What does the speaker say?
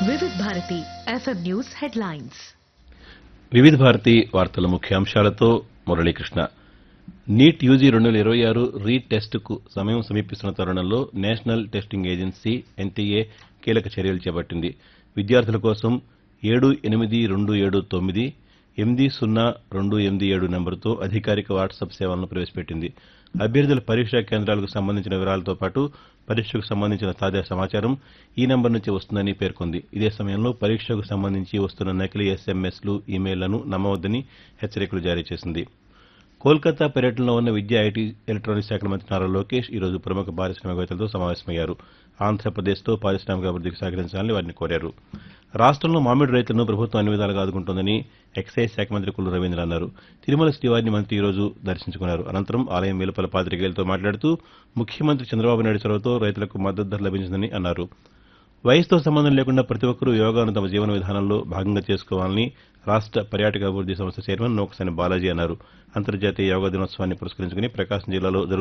వివిధ Bharati FM news headlines వివిధ భారతి వార్తల ముఖ్యాంశాలతో మురళీకృష్ణ నీట్ యూజీ రెండు వేల ఇరవై ఆరు రీ టెస్టుకు సమయం సమీపిస్తున్న తరుణంలో నేషనల్ టెస్టింగ్ ఏజెన్సీ ఎన్టీఏ కీలక చర్యలు చేపట్టింది విద్యార్థుల కోసం ఏడు ఎనిమిది రెండు ఏడు తొమ్మిది ఎనిమిది సున్నా రెండు ఎనిమిది ఏడు నెంబర్తో అధికారిక వాట్సాప్ సేవలను ప్రవేశపెట్టింది అభ్యర్థుల పరీక్షా కేంద్రాలకు సంబంధించిన వివరాలతో పాటు పరీక్షకు సంబంధించిన తాజా సమాచారం ఈ నెంబర్ నుంచి వస్తుందని పేర్కొంది ఇదే సమయంలో పరీక్షకు సంబంధించి వస్తున్న నకిలీ ఎస్ఎంఎస్లు ఇమెయిల్లను నమ్మవద్దని హెచ్చరికలు జారీ చేసింది కోల్కతా పర్యటనలో ఉన్న విద్యా ఐటీ ఎలక్ట్రానిక్స్ శాఖల మంత్రి నారా లోకేష్ ఈ రోజు ప్రముఖ పారిశ్రామికవేత్తలతో సమావేశమయ్యారు ఆంధ్రప్రదేశ్తో పారిశ్రామిక అభివృద్దికి సహకరించాలని వారిని కోరారు రాష్టంలో మామిడి రైతులను ప్రభుత్వం అన్ని విధాలుగా ఆదుకుంటోందని ఎక్సైజ్ శాఖ మంత్రి కుల్లు రవీంద్ర అన్నారు తిరుమల శ్రీవారిని మంత్రి ఈ రోజు దర్శించుకున్నారు అనంతరం ఆలయం వెలుపల పాతికేయులతో మాట్లాడుతూ ముఖ్యమంత్రి చంద్రబాబు నాయుడు చొరవతో రైతులకు మద్దతు ధర లభించిందని అన్నారు వయసుతో సంబంధం లేకుండా ప్రతి ఒక్కరూ యోగాను తమ జీవన విధానంలో భాగంగా చేసుకోవాలని రాష్ట పర్యాటక అభివృద్ది సంస్థ చైర్మన్ నోకసాని బాలాజీ అన్నారు అంతర్జాతీయ యోగా దినోత్సవాన్ని పురస్కరించుకుని ప్రకాశం జిల్లాలో